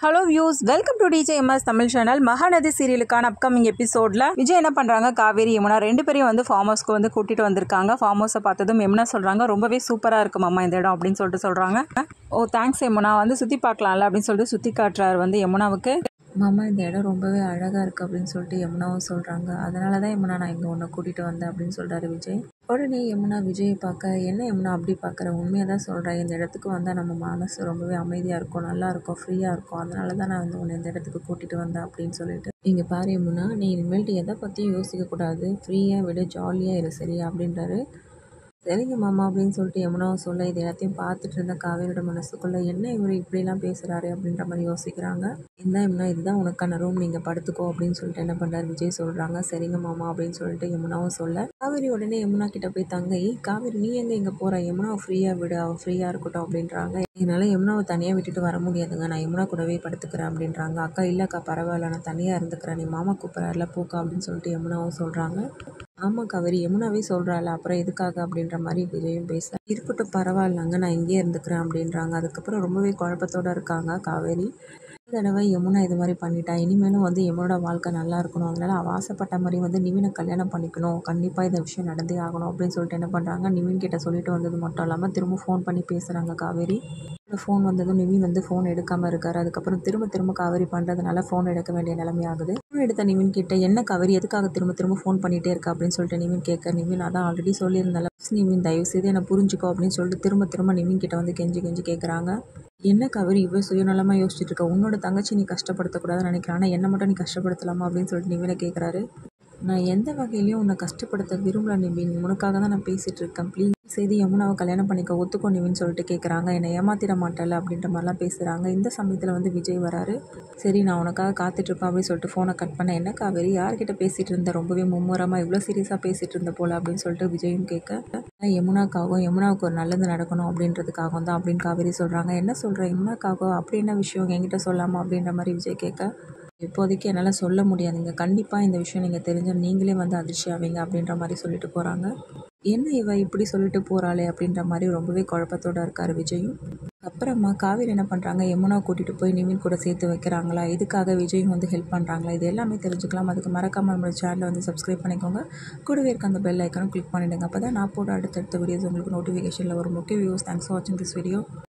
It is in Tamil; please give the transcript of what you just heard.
hello views welcome to DJ MS Tamil channel Mahanadhi சீரியலுக்கான அப்கமிங் எபிசோடில் விஜய் என்ன பண்ணுறாங்க காவேரி யமுனா ரெண்டு பேரையும் வந்து ஃபார்ம் ஹவுஸ்க்கு வந்து கூட்டிகிட்டு வந்திருக்காங்க ஃபார்ம் ஹவுஸை பார்த்ததும் யமுனா சொல்கிறாங்க ரொம்பவே சூப்பராக இருக்கு மாமா இந்த இடம் அப்படின்னு சொல்லிட்டு சொல்கிறாங்க ஓ தேங்க்ஸ் யமுனா வந்து சுற்றி பார்க்கலாம்ல அப்படின்னு சொல்லிட்டு சுற்றி காட்டுறாரு வந்து யமுனாவுக்கு மாமா இந்த இடம் ரொம்பவே அழகாக இருக்குது அப்படின்னு சொல்லிட்டு யமுனாவும் சொல்கிறாங்க அதனால தான் யமுனா நான் இங்கே உன்னை கூட்டிகிட்டு வந்தேன் அப்படின்னு சொல்கிறாரு விஜய் உடனே யமுனா விஜயை பார்க்க என்ன யமுனா அப்படி பார்க்குற உண்மையாக தான் சொல்கிறேன் இந்த இடத்துக்கு வந்தால் நம்ம மனசு ரொம்பவே அமைதியாக இருக்கும் நல்லா இருக்கும் ஃப்ரீயாக இருக்கும் அதனால தான் நான் வந்து உன்னை இந்த இடத்துக்கு கூட்டிகிட்டு வந்தேன் அப்படின்னு சொல்லிட்டு இங்கே பாரு யமுனா நீ இனிமேல்ட்டு எதை பற்றியும் யோசிக்கக்கூடாது ஃப்ரீயாக விட ஜாலியாக இரு சரியா அப்படின்றாரு சரிங்க மாமா அப்படின்னு சொல்லிட்டு யமுனாவும் சொல்ல இது எல்லாத்தையும் பார்த்துட்டு இருந்த காவேரியோட மனசுக்குள்ள என்ன இவர் இப்படிலாம் பேசுகிறாரு அப்படின்ற மாதிரி யோசிக்கிறாங்க இந்த யமுனா இதுதான் உனக்கான ரூம் நீங்கள் படுத்துக்கோ அப்படின்னு சொல்லிட்டு என்ன பண்ணுறாரு விஜய் சொல்கிறாங்க சரிங்க மாமா அப்படின்னு சொல்லிட்டு யமுனாவும் சொல்ல காவேரி உடனே யமுனா கிட்ட போய் தங்க ஏய் காவேரி நீ எங்கே இங்கே போகிற யமுனாவை ஃப்ரீயாக விடு அவள் ஃப்ரீயாக இருக்கட்டும் அப்படின்றாங்க என்னால் யமுனாவை தனியாக விட்டுட்டு வர முடியாதுங்க நான் யமுனா கூடவே படுத்துக்கிறேன் அப்படின்றாங்க அக்கா இல்லைக்கா பரவாயில்ல நான் தனியாக இருந்துக்கிறேன் நீ மாமா கூப்பிட்றாருல பூக்கா அப்படின்னு சொல்லிட்டு யமுனாவும் சொல்கிறாங்க ஆமாம் காவேரி யமுனாவே சொல்கிறாள் அப்புறம் எதுக்காக அப்படின்ற மாதிரி விஜயும் பேச இருக்கட்டும் பரவாயில்லங்க நான் இங்கேயே இருந்துக்கிறேன் அப்படின்றாங்க அதுக்கப்புறம் ரொம்பவே குழப்பத்தோடு இருக்காங்க காவேரி இந்த தடவை யமுனா இது மாதிரி பண்ணிட்டா இனிமேலும் வந்து யமுனோட வாழ்க்கை நல்லா இருக்கணும் அதனால அவள் ஆசைப்பட்ட மாதிரி வந்து நிவினை கல்யாணம் பண்ணிக்கணும் கண்டிப்பாக இந்த விஷயம் நடந்தே ஆகணும் அப்படின்னு சொல்லிட்டு என்ன பண்ணுறாங்க நிவின் கிட்ட சொல்லிட்டு வந்தது மட்டும் இல்லாமல் திரும்ப ஃபோன் பண்ணி பேசுகிறாங்க காவேரி ஃபோன் வந்ததும் நிவின் வந்து ஃபோன் எடுக்காமல் இருக்காரு அதுக்கப்புறம் திரும்ப திரும்ப காவேரி பண்ணுறதுனால ஃபோன் எடுக்க வேண்டிய நிலைமை ஆகுது ஃபோன் எடுத்த நிவின் கிட்ட என்ன காவேரி எதுக்காக திரும்ப திரும்ப ஃபோன் பண்ணிகிட்டே இருக்கா அப்படின்னு சொல்லிட்டு நிவின் கேட்க நிவின் அதான் ஆல்ரெடி சொல்லியிருந்தால நிவின் தயவு செய்து என்னை புரிஞ்சுக்கோ அப்படின்னு சொல்லிட்டு திரும்ப திரும்ப நிவின் கிட்ட வந்து கெஞ்சி கெஞ்சி கேட்குறாங்க என்ன காவேரி இவ்வளோ சுயநலமாக யோசிச்சுட்டு இருக்க உன்னோட தங்கச்சி நீ கஷ்டப்படுத்தக்கூடாதுன்னு நினைக்கிறேன் ஆனால் என்ன மட்டும் நீ கஷ்டப்படுத்தலாமா அப்படின்னு சொல்லிட்டு நிவினை கேட்குறாரு நான் எந்த வகையிலையும் உன்னை கஷ்டப்படுத்த விரும்பல நிவின் உனக்காக தான் நான் பேசிகிட்டு இருக்கேன் ப்ளீஸ் செய்தி யமுனாவை கல்யாணம் பண்ணிக்க ஒத்துக்கோ நிவின்னு சொல்லிட்டு கேட்குறாங்க என்னை ஏமாத்திட மாட்டல அப்படின்ற மாதிரிலாம் பேசுகிறாங்க இந்த சமயத்தில் வந்து விஜய் வராரு சரி நான் உனக்காக காத்துட்ருப்பேன் அப்படின்னு சொல்லிட்டு ஃபோனை கட் பண்ண என்ன காவேரி யார்கிட்ட பேசிகிட்டு இருந்த ரொம்பவே மும்முரமாக இவ்வளோ சீரியஸாக பேசிகிட்டு இருந்த போல அப்படின்னு சொல்லிட்டு விஜயும் கேட்க யமுனாக்காகவும் யமுனாவுக்கு ஒரு நல்லது நடக்கணும் அப்படின்றதுக்காகவும் தான் அப்படின்னு காவேரி சொல்கிறாங்க என்ன சொல்கிற யமுனாக்காகவும் அப்படி என்ன விஷயம் என்கிட்ட சொல்லாமா அப்படின்ற மாதிரி விஜய் கேட்க இப்போதைக்கு என்னால் சொல்ல முடியாதுங்க கண்டிப்பாக இந்த விஷயம் நீங்கள் தெரிஞ்சால் நீங்களே வந்து அதிர்ச்சி ஆவீங்க அப்படின்ற மாதிரி சொல்லிட்டு போகிறாங்க என்ன இவ இப்படி சொல்லிட்டு போகிறாளே அப்படின்ற மாதிரி ரொம்பவே குழப்பத்தோடு இருக்கார் விஜயும் அப்புறமா காவேரி என்ன பண்ணுறாங்க யமுனா கூட்டிகிட்டு போய் நிவின் கூட சேர்த்து வைக்கிறாங்களா இதுக்காக விஜயும் வந்து ஹெல்ப் பண்ணுறாங்களா இது எல்லாமே தெரிஞ்சுக்கலாம் அதுக்கு மறக்காமல் நம்மளோட சேனலை வந்து சப்ஸ்கிரைப் பண்ணிக்கோங்க கூடவே இருக்க அந்த பெல் ஐக்கனும் கிளிக் பண்ணிவிடுங்க அப்போ தான் நான் போட அடுத்தடுத்த வீடியோஸ் உங்களுக்கு நோட்டிஃபிகேஷனில் வரும் முக்கிய வியூஸ் தேங்க்ஸ் ஃபார் வாட்சிங் திஸ் வீடியோ